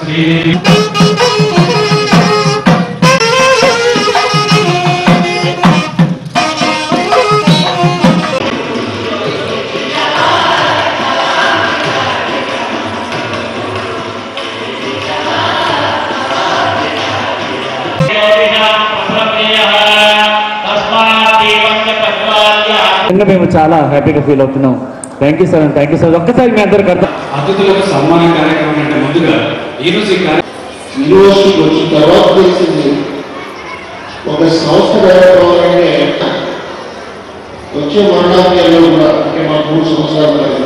నిజంగా మేము చాలా హ్యాపీగా ఫీల్ అవుతున్నాం thank you sir thank you sir ఒక్కసారి మీ అందరికి అర్థం అతిథులకు సన్మాన కార్యక్రమం అంటే ముందుగా ఈరోజు ఈ కార్య- యూనివర్సిటీకి వచ్చిన తర్వాత తెలిసింది ఒక సంస్థ పెట్టుకోవాలంటే వచ్చే మరణాలు కూడా అంటే మా మూడు సంవత్సరాలు కాదు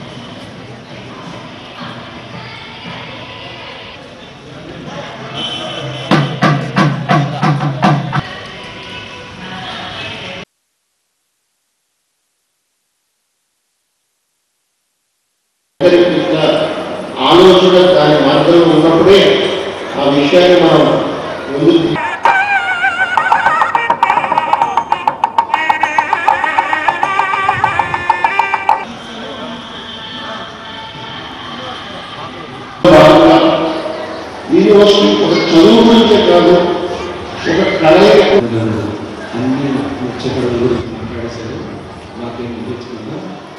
ఆలోచన దాని మార్గంలో ఉన్నప్పుడే ఆ విషయాన్ని మనం ముందుకు భాగంగా యూనివర్సిటీ ఒక చదువు గురించే కాదు ఒక కలయిక అన్ని ముచ్చటల గురించి మాట్లాడేశారు నాకేం తెచ్చుకున్నా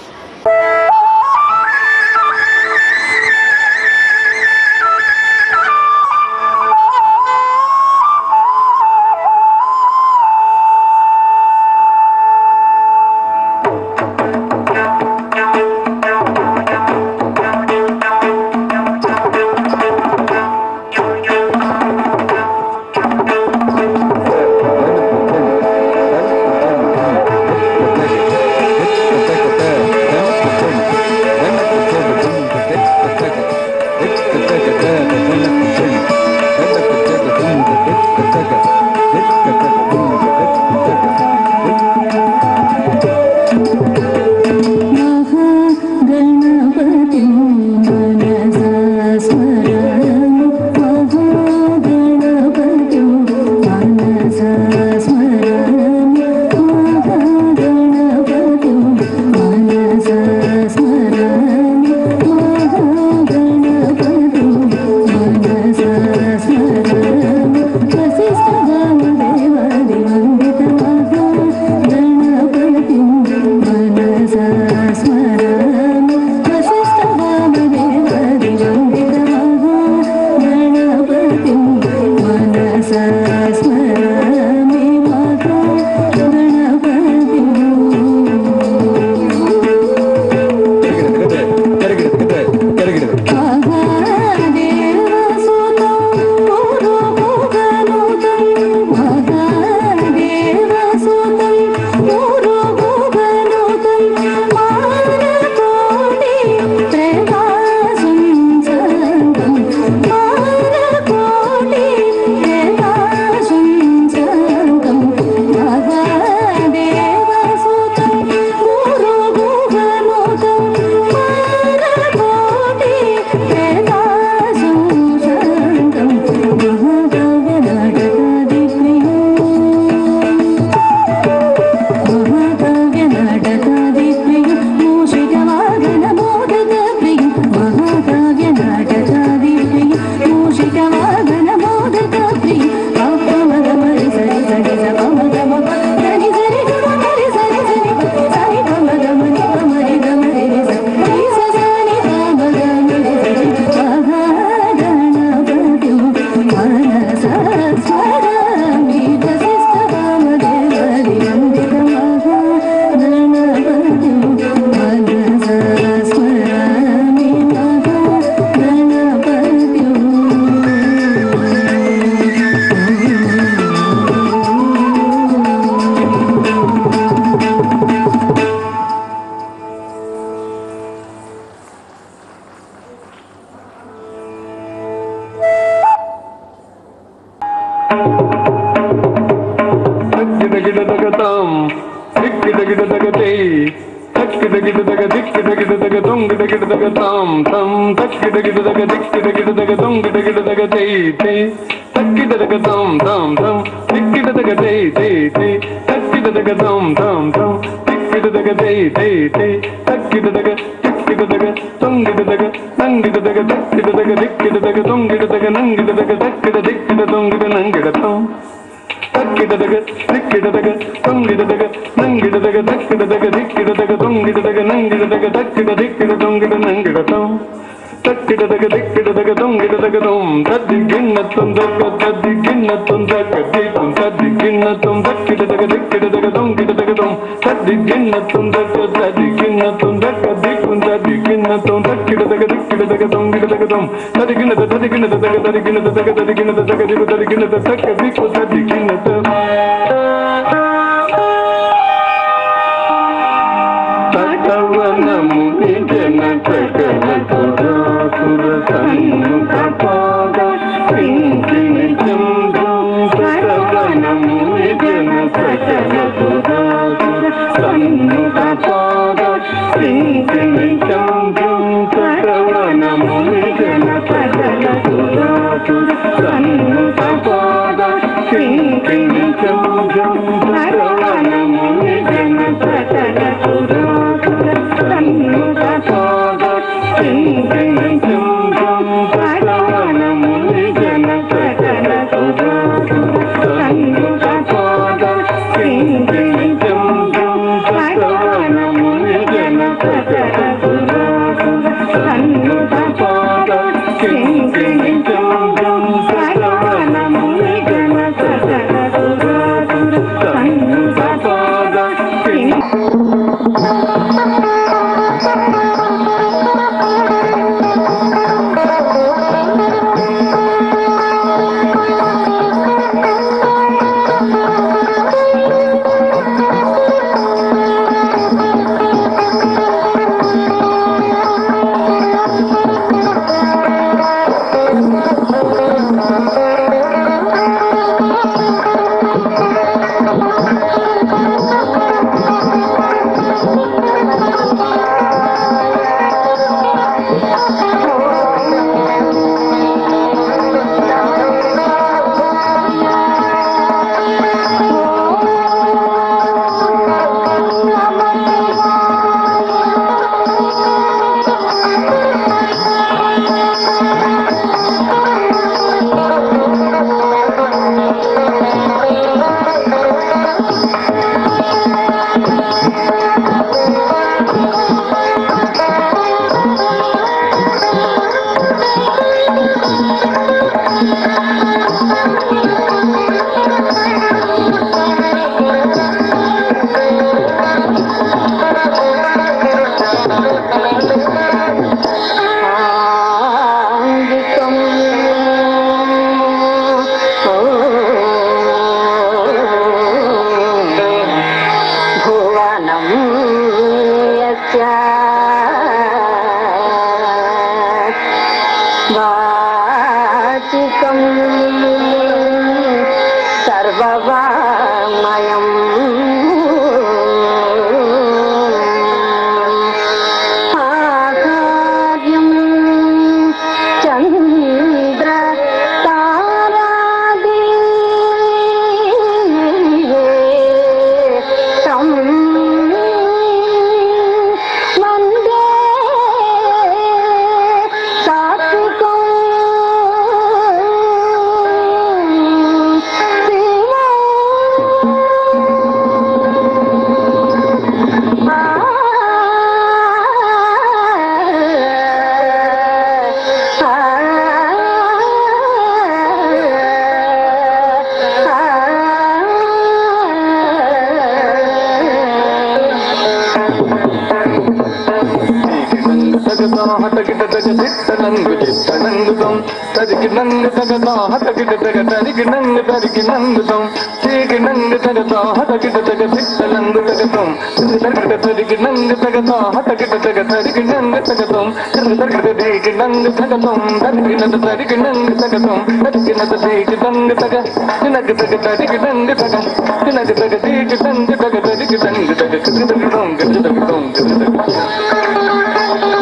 महागणपतिं मनसा स्मरामि महागणपतिं मनसा स्मरामि महागणपतिं मनसा स्मरामि महागणपतिं मनसा स्मरामि वसिष्ठवामदेवादिवन्दितमहागणपतिं मनसा स्मरामि वसिष्ठवामदेवादिवन्दितमहागणपतिं मनसा स्मरामि తగ్గిదగిడదగతాం దిక్కిదగిడదగతే తక్కిదగిడదగ దిక్కిదగిడదగ దొంగిడగిడదగతాం తం తక్కిదగిడదగ దిక్కిదగిడదగ దొంగిడగిడదగతే తే తక్కిదదగతాం తాం తం దిక్కిదదగతే తే తే తక్కిదదగతాం తాం తం దిక్కిదదగతే తే తే తక్కిదదగ దిక్కిడదగ తొంగిడదగ నంగిడదగ దక్కిడదగ దిక్కిడదగ తొంగిడదగ నంగిడదగ దక్కిడ దిక్కిడ తొంగిడ నంగిడతం తక్కిడదగ దిక్కిడదగ తొంగిడదగ నంగిడదగ దక్కిడదగ దిక్కిడదగ తొంగిడదగ నంగిడదగ దక్కిడ దిక్కిడ తొంగిడ నంగిడతం తక్కిడదగ దిక్కిడదగ తొంగిడదగ తొం తద్ది గిన్నత్తం దక్క తద్ది గిన్నత్తం దక్క దీపం తద్ది గిన్నత్తం దక్కిడదగ దిక్కిడదగ తొంగిడదగ తొం తద్ది గిన్నత్తం దక్క తద్ది గిన్నత్తం దక్క దీపం తద్ది గిన్నత్తం దక్కిడదగ దిక్కిడదగ తొంగిడదగ తొం తది గిన్నత తది గిన్నత దగ తది గిన్నత దగ తది గిన్నత దగ దిగు తది గిన్నత దక్క దీపం తద్ది గిన్నత తటవనము నిజన సకల సురాసుర సన్ముఖ పాద కింకిణి చంద్రం తటవనము నిజన సకల సురాసుర సన్ముఖ పాద కింకిణి చంద్రం తటవనము నిజన సకల సురాసుర సన్ముఖ పాద కింకిణి చంద్రం తటవనము నిజన సకల సురాసుర సన్ముఖ పాద కింకిణి చంద్రం తటవనము నిజన సకల సురాసుర సన్ముఖ పాద కింకిణి చంద్రం తటవనము నిజన సకల సురాసుర సన్ముఖ పాద కింకిణి చంద్రం తటవనము నిజన సకల సురాసుర సన్ముఖ పాద కింకిణి భువనం యస్య వాచికం సర్వవామయం ఆకార్యం చంద్ర తారాది తం వందే సాత్వికం తగదా హతకిట తగ తిట్టనంగు చిట్టనంగుతం తరికి నంగు తగదా హతకిట తగ తరికి నంగు తరికి నంగుతం చీకి నంగు తగదా హతకిట తగ తిట్టనంగు తగతం తరికిట తరికి నంగు తగదా హతకిట తగ తరికి నంగు తగతం తరికిట దీకి నంగు తగతం తరికి నత తరికి నంగు తగతం తరికి నత దీకి నంగు తగ తినక తగ తరికి నంగు తగ తినక తగ దీకి నంగు తగ తరికి నంగు తగ కిసి తగతం కిసి తగతం కిసి తగతం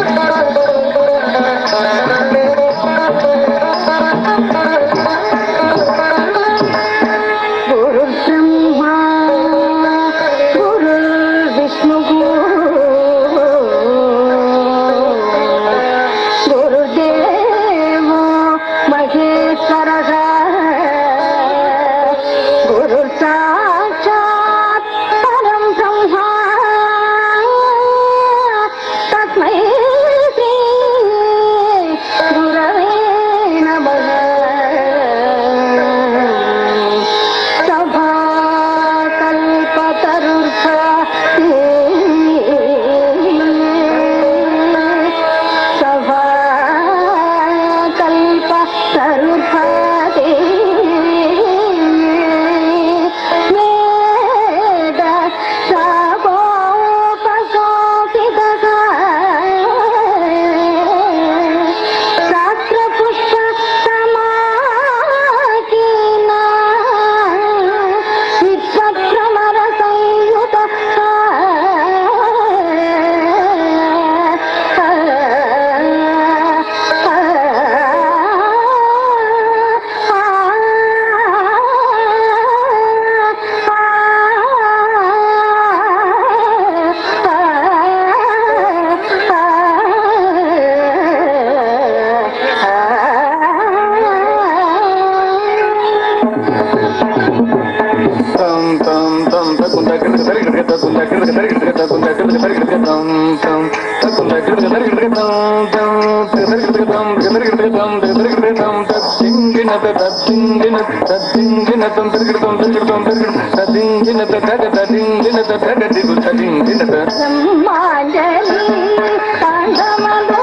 గురుర్బ్రహ్మా గురుర్విష్ణు బ్రహ్మాంజలి తాండవలో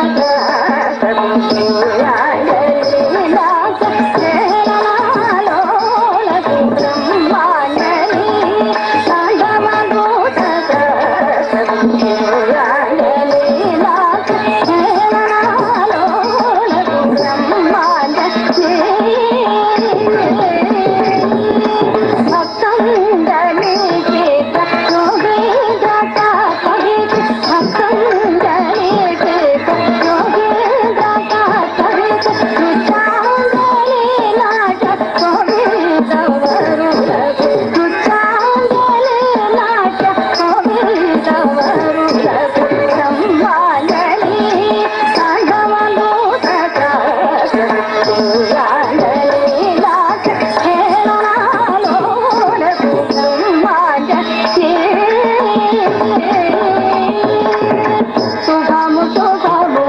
శుభము శుభము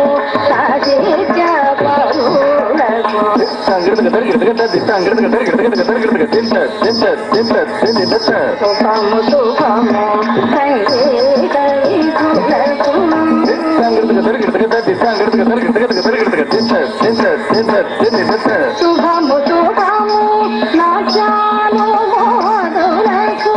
శుభము శుభము శుభము శుభము నాచాను మోదులకు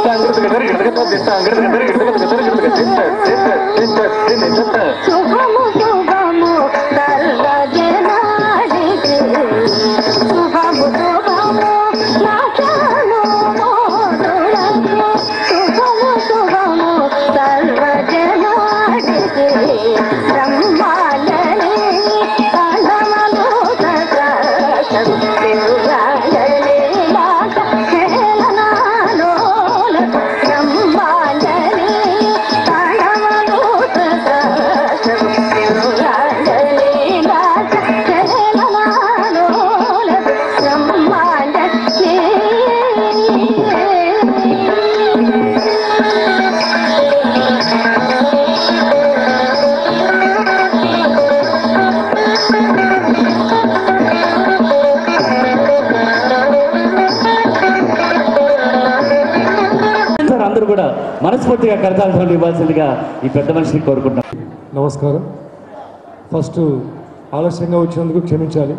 శుభము శుభము సర్వజనానికి శుభము శుభము నాచాను మోదులకు శుభము శుభము సర్వజనానికి బ్రహ్మాండని కళమలు సకృతిరాజని లాట హేళనాలోల బ్రహ్మాండని కళమలు సకృతిరాజని లాట హేళనాలోల సార్ అందరూ కూడా మనస్ఫూర్తిగా కరతాల్సిన ఇవ్వాల్సిందిగా ఈ పెద్ద మనిషిని కోరుకుంటున్నాం నమస్కారం ఫస్ట్ ఆలస్యంగా వచ్చినందుకు క్షమించాలి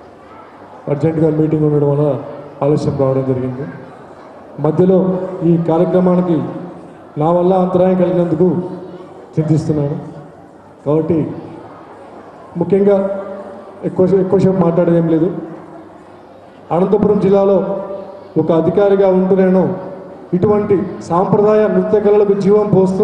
అర్జెంటుగా మీటింగ్ ఉండడం వల్ల ఆలస్యం రావడం జరిగింది మధ్యలో ఈ కార్యక్రమానికి నా వల్ల అంతరాయం కలిగినందుకు చింతిస్తున్నాను కాబట్టి ముఖ్యంగా ఎక్కువ ఎక్కువసేపు మాట్లాడేదేం లేదు అనంతపురం జిల్లాలో ఒక అధికారిగా ఉంటూ నేను ఇటువంటి సాంప్రదాయ నృత్య కళలకు జీవం పోస్తూ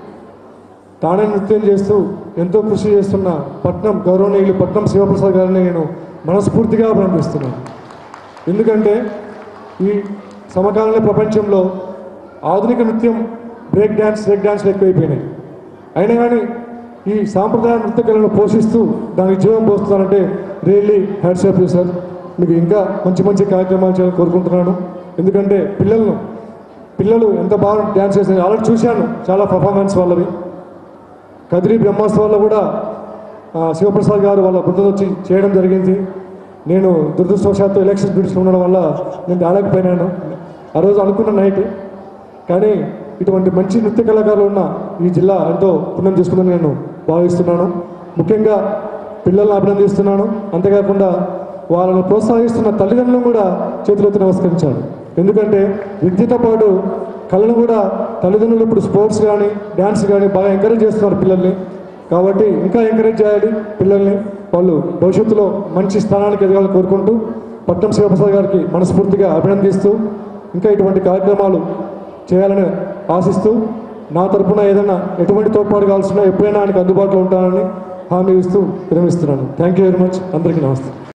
తానే నృత్యం చేస్తూ ఎంతో కృషి చేస్తున్న పట్నం గౌరవనీయులు పట్నం శివప్రసాద్ గారిని నేను మనస్ఫూర్తిగా అభినందిస్తున్నాను ఎందుకంటే ఈ సమకాలీన ప్రపంచంలో ఆధునిక నృత్యం బ్రేక్ డ్యాన్స్ బ్రేక్ డ్యాన్స్లు ఎక్కువైపోయినాయి అయినా కానీ ఈ సాంప్రదాయ నృత్య కళను పోషిస్తూ దానికి జీవం పోస్తున్నానంటే really hats off you sir మీకు ఇంకా మంచి మంచి కార్యక్రమాలు చేయాలని కోరుకుంటున్నాను ఎందుకంటే పిల్లలను పిల్లలు ఎంత బాగా డ్యాన్స్ చేస్తారు ఆల్రెడీ చూశాను చాలా పర్ఫార్మెన్స్ వాళ్ళవి కదిరి బ్రహ్మోత్సవాల్లో కూడా ఆ, శివప్రసాద్ గారు వాళ్ళ బృందం వచ్చి చేయడం జరిగింది నేను దురదృష్టవశాత్తు ఎలక్షన్ డ్యూటీస్లో ఉండడం వల్ల నేను రాలేకపోయినాను ఆ రోజు అనుకున్న నైట్ కానీ ఇటువంటి మంచి నృత్య కళాకారులు ఉన్న ఈ జిల్లా ఎంతో పుణ్యం చేసుకుందని నేను భావిస్తున్నాను ముఖ్యంగా పిల్లల్ని అభినందిస్తున్నాను అంతేకాకుండా వాళ్ళను ప్రోత్సహిస్తున్న తల్లిదండ్రులను కూడా చేతులెత్తి నమస్కరించాను ఎందుకంటే విద్యతో పాటు కళను కూడా తల్లిదండ్రులు ఇప్పుడు స్పోర్ట్స్ కానీ డ్యాన్స్ కానీ బాగా ఎంకరేజ్ చేస్తున్నారు పిల్లల్ని కాబట్టి ఇంకా ఎంకరేజ్ చేయాలి పిల్లల్ని వాళ్ళు భవిష్యత్తులో మంచి స్థానానికి ఎదగాలని కోరుకుంటూ పట్నం శివప్రసాద్ గారికి మనస్ఫూర్తిగా అభినందిస్తూ ఇంకా ఇటువంటి కార్యక్రమాలు చేయాలని ఆశిస్తూ నా తరపున ఏదైనా ఎటువంటి తోడ్పాటు కావాల్సిన ఎప్పుడైనా ఆయనకు అందుబాటులో ఉంటానని హామీ ఇస్తూ విరమిస్తున్నాను థ్యాంక్ యూ వెరీ మచ్ అందరికీ నమస్తే